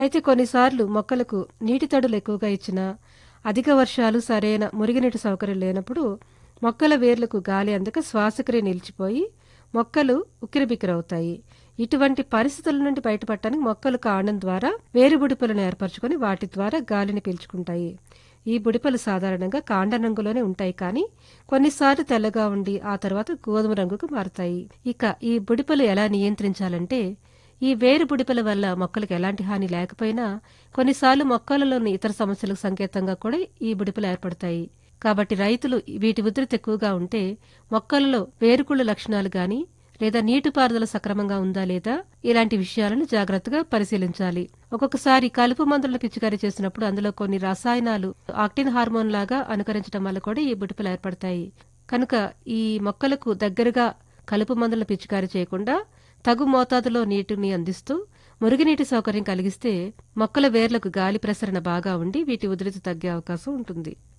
అయితే కొన్నిసార్లు మొక్కలకు నీటి తడులు ఎక్కువగా ఇచ్చినా అధిక వర్షాలు సరైన మురుగునీటి సౌకర్యం లేనప్పుడు మొక్కల వేర్లకు గాలి అందక శ్వాసక్రియ నిలిచిపోయి మొక్కలు ఉక్కిరిబిక్కిరవుతాయి ఇటువంటి పరిస్థితుల నుండి బయటపడటానికి మొక్కలు కాండం ద్వారా వేరు బుడిపలను ఏర్పరచుకొని వాటి ద్వారా గాలిని పీల్చుకుంటాయి ఈ బుడిపలు సాధారణంగా కాండ రంగులోనే ఉంటాయి కానీ కొన్నిసార్లు తెల్లగా ఉండి ఆ తర్వాత గోధుమ రంగుకు మారుతాయి ఇక ఈ బుడిపలు ఎలా నియంత్రించాలంటే ఈ వేరు బుడిపల వల్ల మొక్కలకు ఎలాంటి హాని లేకపోయినా కొన్నిసార్లు మొక్కలలోని ఇతర సమస్యలకు సంకేతంగా కూడా ఈ బుడిపలు ఏర్పడతాయి కాబట్టి రైతులు వీటి ఉధృతి ఎక్కువగా ఉంటే మొక్కలలో వేరుకుళ్ళు లక్షణాలు గాని లేదా నీటిపారుదల సక్రమంగా ఉందా లేదా ఇలాంటి విషయాలను జాగ్రత్తగా పరిశీలించాలి ఒక్కొక్కసారి కలుపు మందులను పిచికారీ చేసినప్పుడు అందులో కొన్ని రసాయనాలు ఆక్టిన్ హార్మోన్ లాగా అనుకరించడం వల్ల కూడా ఈ బుడిపలు ఏర్పడతాయి కనుక ఈ మొక్కలకు దగ్గరగా కలుపు మందులను పిచికారీ చేయకుండా తగు మోతాదులో నీటిని అందిస్తూ మురుగునీటి సౌకర్యం కలిగిస్తే మొక్కల వేర్లకు గాలి ప్రసరణ బాగా ఉండి వీటి ఉధృతి తగ్గే అవకాశం ఉంటుంది